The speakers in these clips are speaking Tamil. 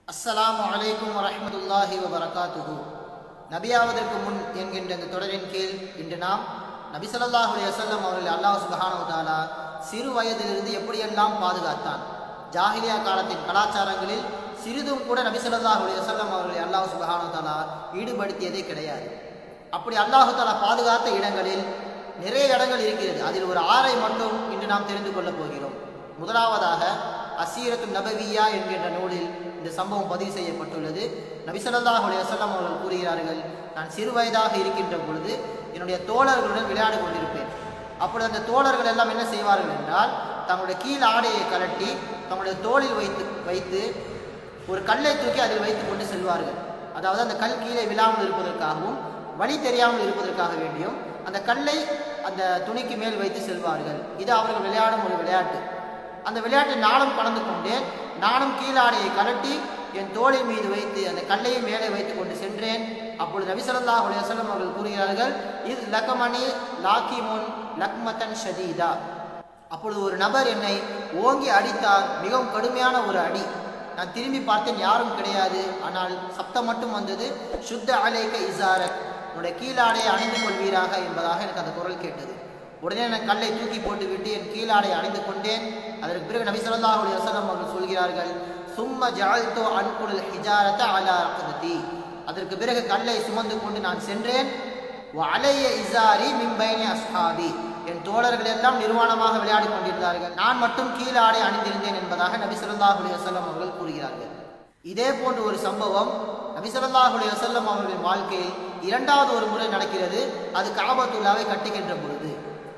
அஸ்ஸலாமு அலைக்கும் வரஹ்மத்துல்லாஹி வபரகாத்துஹு நபியாவதற்கு முன் என்கின்ற இந்த தொடரின் கீழ் இன்று நாம் நபி ஸல்லல்லாஹு அலைஹி வஸல்லம் அவர்கள் அல்லாஹ் சுப்ஹானஹு வ தஆலா சிறு வயதிலிருந்து எப்படியெல்லாம் பாதுகாத்தான் ஜாஹிலியா காலத்தின் கலாச்சாரங்களில் சிறிதும் கூட நபி ஸல்லல்லாஹு அலைஹி வஸல்லம் அவர்களை அல்லாஹ் சுப்ஹானஹு வ தஆலா ஈடுபடுத்தியதே கிடையாது அப்படி அல்லாஹு தஆலா பாதுகாத்த இடங்களில் நிறைய இடங்கள் இருக்கிறது அதில் ஒரு ஆறை மட்டும் இன்று நாம் தெரிந்து கொள்ளப் போகிறோம் முதலாவதாக அசீரத்து நபவியா என்கின்ற நூலில் இந்த சம்பவம் பதிவு செய்யப்பட்டுள்ளது நபி ஸல்லல்லாஹு அலைஹி வஸல்லம் அவர்கள் கூறுகிறார்கள் நான் சிறு வயதாக இருக்கின்ற பொழுது என்னுடைய தோழர்களுடன் விளையாடி கொண்டிருப்பேன் அப்பொழுது அந்த தோழர்கள் எல்லாம் என்ன செய்வார்கள் என்றால் தங்களுடைய கீழ் ஆடையை கலட்டி தங்களுடைய தோளில் வைத்து வைத்து ஒரு கல்லை தூக்கி அதில் வைத்துக் கொண்டு செல்வார்கள் அதாவது அந்த கல் கீழே விழாமல் இருப்பதற்காகவும் வழி தெரியாமல் இருப்பதற்காக வேண்டியும் அந்த கல்லை அந்த துணிக்கு மேல் வைத்து செல்வார்கள் இது அவர்கள் விளையாடும் ஒரு விளையாட்டு அந்த விளையாட்டை நானும் கலந்து கொண்டேன் நானும் கீழாடையை கலட்டி என் தோளின் மீது வைத்து அந்த கல்லையை மேலே வைத்துக் கொண்டு சென்றேன் அப்பொழுது நபி ஸல்லல்லாஹு அலைஹி வஸல்லம் அவர்கள் கூறுகிறார்கள் இது லக்கமணி லாக்கிமுன் லக்மத்தன் ஷதீதா அப்பொழுது ஒரு நபர் என்னை ஓங்கி அடித்தார் மிகவும் கடுமையான ஒரு அடி நான் திரும்பி பார்த்தேன் யாரும் கிடையாது ஆனால் சப்தம் மட்டும் வந்தது சுத்த அலேக இசாரக் உன்னுடைய கீழாடையை அணிந்து கொள்வீராக என்பதாக எனக்கு அந்த குரல் கேட்டது உடனே நான் கல்லை தூக்கி போட்டு விட்டு என் கீழாடை அணிந்து கொண்டேன் அதற்கு பிறகு நபி ஸல்லல்லாஹு அலைஹி வஸல்லம் அவர்கள் சொல்கிறார்கள் சும்ம ஜஅல்து அன்குல் ஹிஜாரத அலா ரக்பதி அதற்கு பிறகு கல்லை சுமந்து கொண்டு நான் சென்றேன் அலைய இசாரி மிம்பைனி அஸ்ஹாபி என் தோழர்கள் எல்லாம் நிர்வாணமாக விளையாடி கொண்டிருந்தார்கள் நான் மட்டும் கீழாடை அணிந்திருந்தேன் என்பதாக நபி ஸல்லல்லாஹு அலைஹி வஸல்லம் அவர்கள் கூறுகிறார்கள் இதே போன்ற ஒரு சம்பவம் நபி ஸல்லல்லாஹு அலைஹி வஸல்லம் அவர்களின் வாழ்க்கையில் இரண்டாவது ஒரு முறை நடக்கிறது அது காபத்துல்லாவை கட்டுகின்ற பொழுது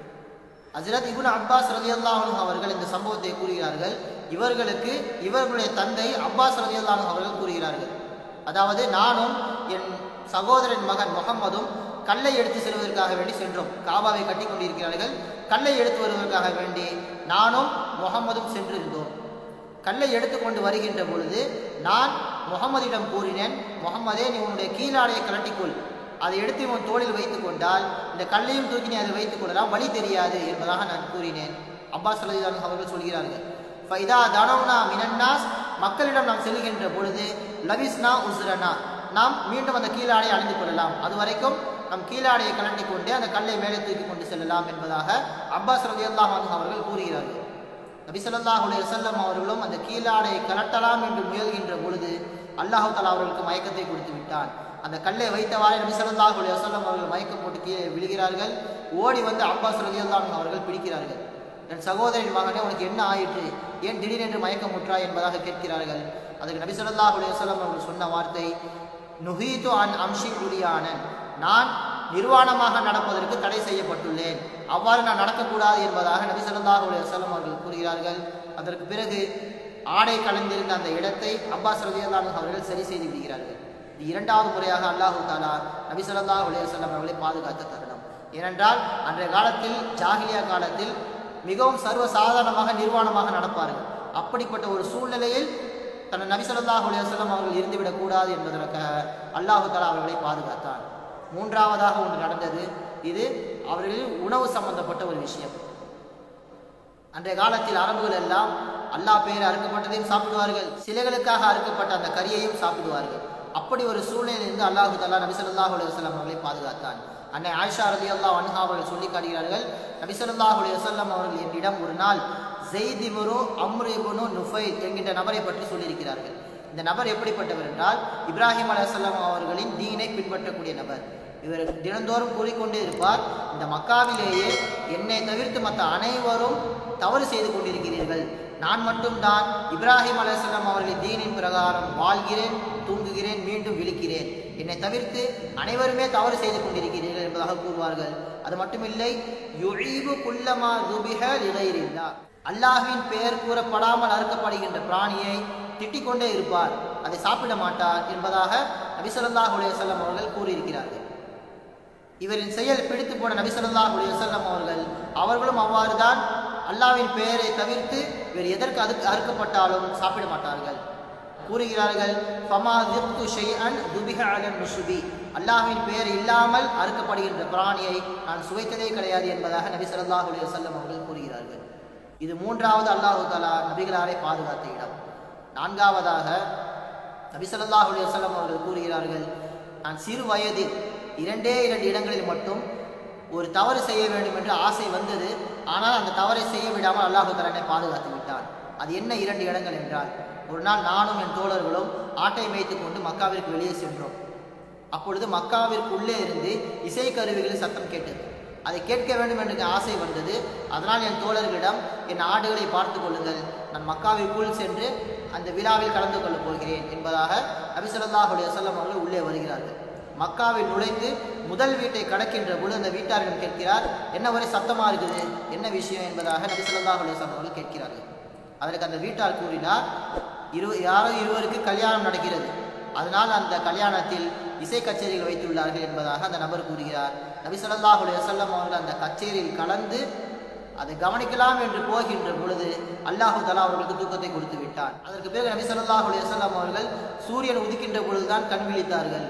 ஹஜரத் இபுன் அப்பாஸ் ரலியல்லாஹு அவர்கள் இந்த சம்பவத்தை கூறுகிறார்கள் இவர்களுக்கு இவர்களுடைய தந்தை அப்பாஸ் ரலியல்லாஹு அவர்கள் கூறுகிறார்கள் அதாவது நானும் என் சகோதரன் மகன் முகம்மதும் கல்லை எடுத்து செல்வதற்காக வேண்டி சென்றோம் காபாவை கட்டி கொண்டிருக்கிறார்கள் கல்லை எடுத்து வருவதற்காக வேண்டி நானும் முகம்மதும் சென்றிருந்தோம் கல்லை எடுத்துக்கொண்டு வருகின்ற பொழுது நான் முகமதிடம் கூறினேன் முகமதே நீ உன்னுடைய கீழாடையை கலட்டிக்கொள் அதை எடுத்து உன் தோளில் வைத்துக் கொண்டால் இந்த கல்லையும் தூக்கி நீ அதை வைத்துக் கொள்ளலாம் வழி தெரியாது என்பதாக நான் கூறினேன் அப்பாஸ் அலிதான் அவர்கள் சொல்கிறார்கள் ஃபைதா தனவுனா மினன்னாஸ் மக்களிடம் நாம் செல்கின்ற பொழுது லவிஸ்னா உஸ்ரனா நாம் மீண்டும் அந்த கீழாடையை அணிந்து கொள்ளலாம் அது வரைக்கும் நம் கீழாடையை கலட்டி கொண்டு அந்த கல்லை மேலே தூக்கி கொண்டு செல்லலாம் என்பதாக அப்பாஸ் ரலி அல்லாஹ் அவர்கள் கூறுகிறார்கள் நபி ஸல்லல்லாஹு அலைஹி வஸல்லம் அவர்களும் அந்த கீழாடையை கலட்டலாம் என்று முயல்கின்ற பொழுது அல்லாஹு தஆலா அவர்களுக்கு மயக்கத்தை கொடுத்து விட்டான் அந்த கல்லை வைத்தவாறே நபி ஸல்லல்லாஹு அலைஹி வஸல்லம் அவர்கள் மயக்கம் போட்டு கீழே விழுகிறார்கள் ஓடி வந்து அப்பாஸ் ரலியல்லாஹு அவர்கள் பிடிக்கிறார்கள் என் சகோதரின் மகனே உனக்கு என்ன ஆயிற்று ஏன் திடீரென்று மயக்கம் முற்றாய் என்பதாக கேட்கிறார்கள் அதுக்கு நபி ஸல்லல்லாஹு அலைஹி வஸல்லம் அவர்கள் சொன்ன வார்த்தை நுஹீது அன் அம்ஷி குலியானன் நான் நிர்வாணமாக நடப்பதற்கு தடை செய்யப்பட்டுள்ளேன் அவ்வாறு நான் நடக்கக்கூடாது என்பதாக நபி ஸல்லல்லாஹு அலைஹி வஸல்லம் அவர்கள் கூறுகிறார்கள் அதற்கு பிறகு ஆடை கலந்திருந்த அந்த இடத்தை அப்பாஸ் ரலியல்லாஹு அவர்கள் சரி செய்து விடுகிறார்கள் இது இரண்டாவது முறையாக அல்லாஹு தாலா நபி ஸல்லல்லாஹு அலைஹி வஸல்லம் அவர்களை பாதுகாத்த தருணம் ஏனென்றால் அன்றைய காலத்தில் ஜாகிலியா காலத்தில் மிகவும் சர்வ சாதாரணமாக நிர்வாணமாக நடப்பார்கள் அப்படிப்பட்ட ஒரு சூழ்நிலையில் தன் நபி ஸல்லல்லாஹு அலைஹி வஸல்லம் அவர்கள் இருந்துவிடக் கூடாது என்பதற்காக அல்லாஹு தாலா அவர்களை பாதுகாத்தான் மூன்றாவதாக ஒன்று நடந்தது இது அவர்களின் உணவு சம்பந்தப்பட்ட ஒரு விஷயம் அன்றைய காலத்தில் அரபுகள் எல்லாம் அல்லாஹ் பெயர் அறுக்கப்பட்டதையும் சாப்பிடுவார்கள் சிலைகளுக்காக அறுக்கப்பட்ட அந்த கரியையும் சாப்பிடுவார்கள் அப்படி ஒரு சூழ்நிலையிலிருந்து அல்லாஹு தல்லா நபி ஸல்லல்லாஹு அலைஹி வஸல்லம் அவர்களை பாதுகாத்தான் அன்னை ஆயிஷா ரலியல்லாஹு அன்ஹா அவர்கள் சொல்லி காட்டுகிறார்கள் நபி ஸல்லல்லாஹு அலைஹி வஸல்லம் அவர்கள் என்னிடம் ஒரு நாள் ஜெய்திமுரு அம்ரிபுனு நுஃபை என்கின்ற நபரை பற்றி சொல்லியிருக்கிறார்கள் இந்த நபர் எப்படிப்பட்டவர் என்றால் இப்ராஹிம் அலைஹிஸ்ஸலாம் அவர்களின் தீனை பின்பற்றக்கூடிய நபர் இவர் தினந்தோறும் கூறிக்கொண்டே இருப்பார் இந்த மக்காவிலேயே என்னை தவிர்த்து மற்ற அனைவரும் தவறு செய்து கொண்டிருக்கிறீர்கள் நான் மட்டும்தான் இப்ராஹிம் அலைஹிஸ்ஸலாம் அவர்களின் தீனின் பிரகாரம் வாழ்கிறேன் தூங்குகிறேன் மீண்டும் விழிக்கிறேன் என்னை தவிர்த்து அனைவருமே தவறு செய்து கொண்டிருக்கிறீர்கள் என்பதாக கூறுவார்கள் அது மட்டுமில்லை யுழீபு குல்லமா ருபிஹ லிகைரில்லா அல்லாஹ்வின் பெயர் கூறப்படாமல் அறுக்கப்படுகின்ற பிராணியை திட்டிக் கொண்டே இருப்பார் அதை சாப்பிட மாட்டார் என்பதாக நபி ஸல்லல்லாஹு அலைஹி வஸல்லம் அவர்கள் கூறியிருக்கிறார்கள் இவரின் செயல் பிடித்து போன நபி ஸல்லல்லாஹு அலைஹி வஸல்லம் அவர்கள் அவர்களும் அவ்வாறு தான் அல்லாஹ்வின் பெயரை தவிர்த்து வேறு எதற்கு அதுக்கு அறுக்கப்பட்டாலும் சாப்பிட மாட்டார்கள் கூறுகிறார்கள் ஃபமா திப்து ஷைஅன் துபிஹ அலன் நுசுபி அல்லாஹ்வின் பெயர் இல்லாமல் அறுக்கப்படுகின்ற பிராணியை நான் சுவைத்ததே கிடையாது என்பதாக நபி ஸல்லல்லாஹு அலைஹி வஸல்லம் அவர்கள் கூறுகிறார்கள் இது மூன்றாவது அல்லாஹு தஆலா நபிகளாரை பாதுகாத்த இடம் நான்காவதாக நபி ஸல்லல்லாஹு அலைஹி வஸல்லம் அவர்கள் கூறுகிறார்கள் நான் சிறு வயதில் இரண்டே இரண்டு இடங்களில் மட்டும் ஒரு தவறு செய்ய வேண்டும் என்று ஆசை வந்தது ஆனால் அந்த தவறை செய்ய விடாமல் அல்லாஹு தஆலா என்னை பாதுகாத்து விட்டான் அது என்ன இரண்டு இடங்கள் என்றால் ஒரு நாள் நானும் என் தோழர்களும் ஆட்டை மேய்த்துக் கொண்டு மக்காவிற்கு வெளியே சென்றோம் அப்பொழுது மக்காவிற்கு உள்ளே இருந்து இசைக்கருவிகளில் சத்தம் கேட்டது அதை கேட்க வேண்டும் என்று ஆசை வந்தது அதனால் என் தோழர்களிடம் என் ஆடுகளை பார்த்து கொள்ளுங்கள் நான் மக்காவிற்குள் சென்று அந்த விழாவில் கலந்து கொள்ளப் போகிறேன் என்பதாக நபி ஸல்லல்லாஹு அலைஹி வஸல்லம் அவர்கள் உள்ளே வருகிறார்கள் மக்காவில் நுழைந்து முதல் வீட்டை கடக்கின்ற பொழுது அந்த வீட்டார்கள் கேட்கிறார் என்ன ஒரே சத்தமா இருக்குது என்ன விஷயம் என்பதாக நபி ஸல்லல்லாஹு அலைஹி வஸல்லம் அவர்கள் கேட்கிறார்கள் அதற்கு அந்த வீட்டார் கூறினார் இரு யாரோ இருவருக்கு கல்யாணம் நடக்கிறது அதனால் அந்த கல்யாணத்தில் இசை கச்சேரிகள் வைத்துள்ளார்கள் என்பதாக அந்த நபர் கூறுகிறார் நபி ஸல்லல்லாஹு அலைஹி வஸல்லம் அவர்கள் அந்த கச்சேரியில் கலந்து அதை கவனிக்கலாம் என்று போகின்ற பொழுது அல்லாஹு தலா அவர்களுக்கு தூக்கத்தை கொடுத்து விட்டான் அதற்கு பிறகு நபி ஸல்லல்லாஹு அலைஹி வஸல்லம் அவர்கள் சூரியன் உதிக்கின்ற பொழுதுதான் கண் விழித்தார்கள்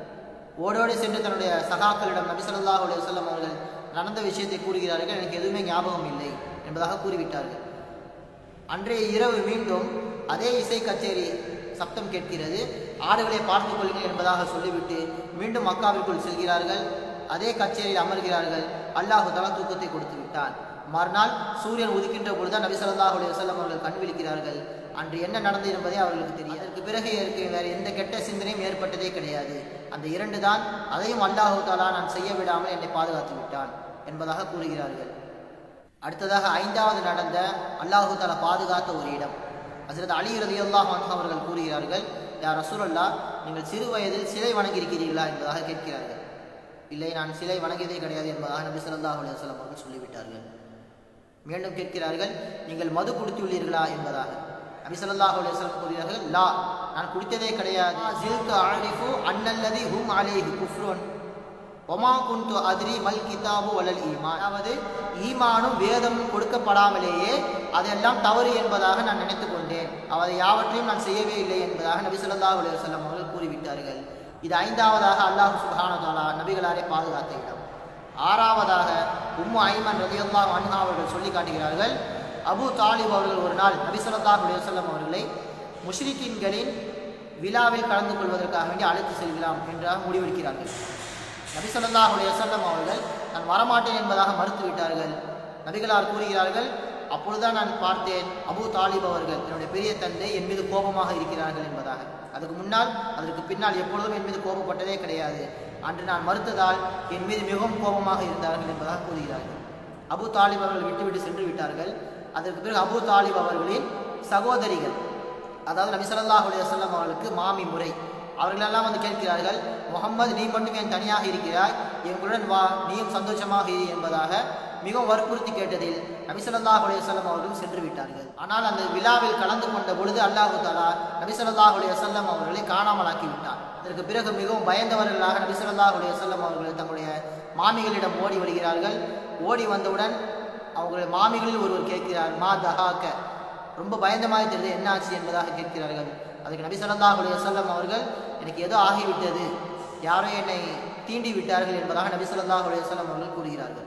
ஓடோடி சென்று தன்னுடைய சகாக்களிடம் நபி ஸல்லல்லாஹு அலைஹி வஸல்லம் அவர்கள் நடந்த விஷயத்தை கூறுகிறார்கள் எனக்கு எதுவுமே ஞாபகம் இல்லை என்பதாக கூறிவிட்டார்கள் அன்றைய இரவு மீண்டும் அதே இசை கச்சேரி சப்தம் கேட்கிறது ஆடுகளை பார்த்துக் கொள்ளுங்கள் என்பதாக சொல்லிவிட்டு மீண்டும் மக்காவிற்குள் செல்கிறார்கள் அதே கச்சேரியில் அமர்கிறார்கள் அல்லாஹு தலா தூக்கத்தை கொடுத்து விட்டான் மறுநாள் சூரியன் உதிக்கின்ற பொழுதுதான் நபி ஸல்லல்லாஹு அலைஹி வஸல்லம் அவர்கள் கண் விழிக்கிறார்கள் அன்று என்ன நடந்தது என்பதே அவர்களுக்கு தெரியும் அதற்கு பிறகு எனக்கு வேறு எந்த கெட்ட சிந்தனையும் ஏற்பட்டதே கிடையாது அந்த இரண்டு தான் அதையும் அல்லாஹு தாலா நான் செய்ய விடாமல் என்னை பாதுகாத்து விட்டான் என்பதாக கூறுகிறார்கள் அடுத்ததாக ஐந்தாவது நடந்த அல்லாஹு தாலா பாதுகாத்த ஒரு இடம் ஹசரத் அலி ரலியல்லாஹு அன்ஹு அவர்கள் கூறுகிறார்கள் யார் ரசூலல்லா நீங்கள் சிறு வயதில் சிலை வணங்கியிருக்கிறீர்களா என்பதாக கேட்கிறார்கள் இல்லை நான் சிலை வணங்கியதே கிடையாது என்பதாக நபி ஸல்லல்லாஹு அலைஹி வஸல்லம் அவர்கள் சொல்லிவிட்டார்கள் மீண்டும் கேட்கிறார்கள் நீங்கள் மது குடித்துள்ளீர்களா என்பதாக நபி ஸல்லல்லாஹு அலைஹி வஸல்லம் கூறுகிறார்கள் லா நான் குடித்ததே கிடையாது ஜில்து அரிஃபு அன்னல்லதி ஹும் அலைஹி குஃப்ருன் ஒமா குந்து அதிரி மல் கிதாபு வலல் ஈமான் அதாவது ஈமானும் வேதமும் கொடுக்கப்படாமலேயே அதெல்லாம் தவறு என்பதாக நான் நினைத்து கொண்டேன் அதை யாவற்றையும் நான் செய்யவே இல்லை என்பதாக நபி ஸல்லல்லாஹு அலைஹி வஸல்லம் அவர்கள் கூறிவிட்டார்கள் இது ஐந்தாவதாக அல்லாஹ் சுப்ஹானஹு வ தஆலா நபிகளாரே பாதுகாத்த இடம் ஆறாவதாக உம்மு ஐமன் ரலியல்லாஹு அன்ஹா அவர்கள் சொல்லி காட்டுகிறார்கள் அபு தாலிப் அவர்கள் ஒரு நாள் நபி ஸல்லல்லாஹு அலைஹி வஸல்லம் அவர்களை முஷ்ரிக்கின்களின் விழாவில் கலந்து கொள்வதற்காக வேண்டி அழைத்து செல்கிறோம் என்றாக முடிவெடுக்கிறார்கள் நபி ஸல்லல்லாஹு அலைஹி வஸல்லம் அவர்கள் நான் வரமாட்டேன் என்பதாக மறுத்து விட்டார்கள் நபிகளார் கூறுகிறார்கள் அப்பொழுதுதான் நான் பார்த்தேன் அபு தாலிப் அவர்கள் என்னுடைய பெரிய தந்தை என் மீது கோபமாக இருக்கிறார்கள் என்பதாக அதுக்கு முன்னால் அதற்கு பின்னால் எப்பொழுதும் என் மீது கோபப்பட்டதே கிடையாது அன்று நான் மறுத்ததால் என் மீது மிகவும் கோபமாக இருந்தார்கள் என்பதாக கூறுகிறார்கள் அபு தாலிப் அவர்கள் விட்டுவிட்டு சென்று விட்டார்கள் அதற்கு பிறகு அபு தாலிப் அவர்களின் சகோதரிகள் அதாவது நபி ஸல்லல்லாஹு அலைஹி வஸல்லம் அவர்களுக்கு மாமி முறை அவர்களெல்லாம் வந்து கேட்கிறார்கள் முகம்மது நீ மட்டும் ஏன் தனியாக இருக்கிறாய் எங்களுடன் வா நீயும் சந்தோஷமாக இரு என்பதாக மிகவும் வற்புறுத்தி கேட்டதில் நபி ஸல்லல்லாஹு அலைஹி வஸல்லம் அவர்களும் சென்று விட்டார்கள் ஆனால் அந்த விழாவில் கலந்து கொண்ட பொழுது அல்லாஹு தாலா நபி ஸல்லல்லாஹு அலைஹி வஸல்லம் அவர்களை காணாமலாக்கி விட்டார் இதற்கு பிறகு மிகவும் பயந்தவர்களாக நபி ஸல்லல்லாஹு அலைஹி வஸல்லம் அவர்கள் தங்களுடைய மாமிகளிடம் ஓடி வருகிறார்கள் ஓடி வந்தவுடன் அவங்களுடைய மாமிகளில் ஒருவர் கேட்கிறார் மா தஹாக்க ரொம்ப பயந்த மாதிரி தெரியுது என்ன ஆச்சு என்பதாக கேட்கிறார்கள் அதுக்கு நபி ஸல்லல்லாஹு அலைஹி வஸல்லம் அவர்கள் எனக்கு ஏதோ ஆகிவிட்டது யாரோ என்னை தீண்டி விட்டார்கள் என்பதாக நபி ஸல்லல்லாஹு அலைஹி வஸல்லம் அவர்கள் கூறுகிறார்கள்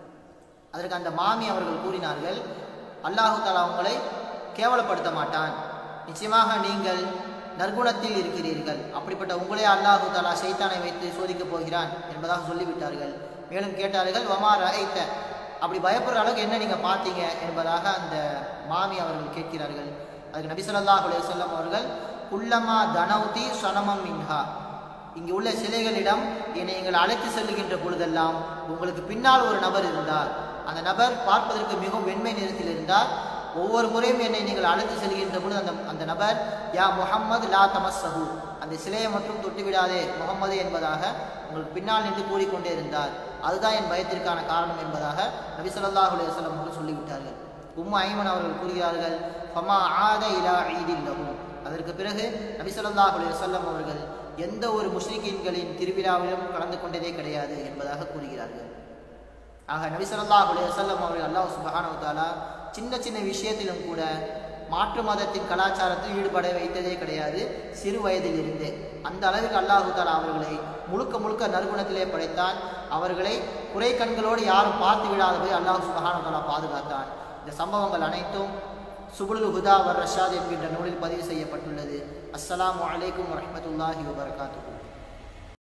அதற்கு அந்த மாமி அவர்கள் கூறினார்கள் அல்லாஹு தாலா உங்களை கேவலப்படுத்த மாட்டான் நிச்சயமாக நீங்கள் நற்குணத்தில் இருக்கிறீர்கள் அப்படிப்பட்ட உங்களே அல்லாஹு தாலா சைத்தானை வைத்து சோதிக்கப் போகிறான் என்பதாக சொல்லிவிட்டார்கள் மேலும் கேட்டார்கள் வமா ரஹைத்த அப்படி பயப்படுற அளவுக்கு என்ன நீங்கள் பார்த்தீங்க என்பதாக அந்த மாமி அவர்கள் கேட்கிறார்கள் அதுக்கு நபி ஸல்லல்லாஹு அலைஹி வஸல்லம் அவர்கள் குல்லமா தனௌதி சனமம் மின்ஹா இங்கு உள்ள சிலைகளிடம் என்னை நீங்கள் அழைத்து செல்லுகின்ற பொழுதெல்லாம் உங்களுக்கு பின்னால் ஒரு நபர் இருந்தார் அந்த நபர் பார்ப்பதற்கு மிகவும் வெண்மை நிறத்தில் இருந்தார் ஒவ்வொரு முறையும் என்னை நீங்கள் அழைத்து செல்கின்ற பொழுது அந்த அந்த நபர் யா முஹம்மது லா தமஸ்ஸஹு அந்த சிலையை மட்டும் தொட்டு விடாதே முகம்மது என்பதாக உங்களுக்கு பின்னால் நின்று கூறிக்கொண்டே இருந்தார் அதுதான் என் பயத்திற்கான காரணம் என்பதாக நபி ஸல்லல்லாஹு அலைஹி வஸல்லம் அவர்கள் சொல்லிவிட்டார்கள் உம்மு ஐமன் அவர்கள் கூறுகிறார்கள் ஃபமா ஆத இலா ஈதில் லஹு அதற்கு பிறகு நபி ஸல்லல்லாஹு அலைஹி வஸல்லம் அவர்கள் எந்த ஒரு முஸ்லிக்கீன்களின் திருவிழாவிலும் கலந்து கொண்டதே கிடையாது என்பதாக கூறுகிறார்கள் ஆக நபி ஸல்லல்லாஹு அலைஹி வஸல்லம் அவர்கள் அல்லாஹ் சுப்ஹானஹு வ தஆலா சின்ன சின்ன விஷயத்திலும் கூட மாற்று மதத்தின் கலாச்சாரத்தில் ஈடுபட வைத்ததே கிடையாது சிறு வயதில் இருந்தே அந்த அளவுக்கு அல்லாஹு தாலா அவர்களை முழுக்க முழுக்க நற்குணத்திலே படைத்தான் அவர்களை குறை கண்களோடு யாரும் பார்த்து விடாதபடி அல்லாஹ் சுபஹானஹு வ தஆலா பாதுகாத்தான் இந்த சம்பவங்கள் அனைத்தும் சுபுலுல் ஹுதா வர் ரஷாத் என்கின்ற நூலில் பதிவு செய்யப்பட்டுள்ளது அஸ்ஸலாமு அலைக்கும் வரஹ்மத்துல்லாஹி வபரகாத்துஹு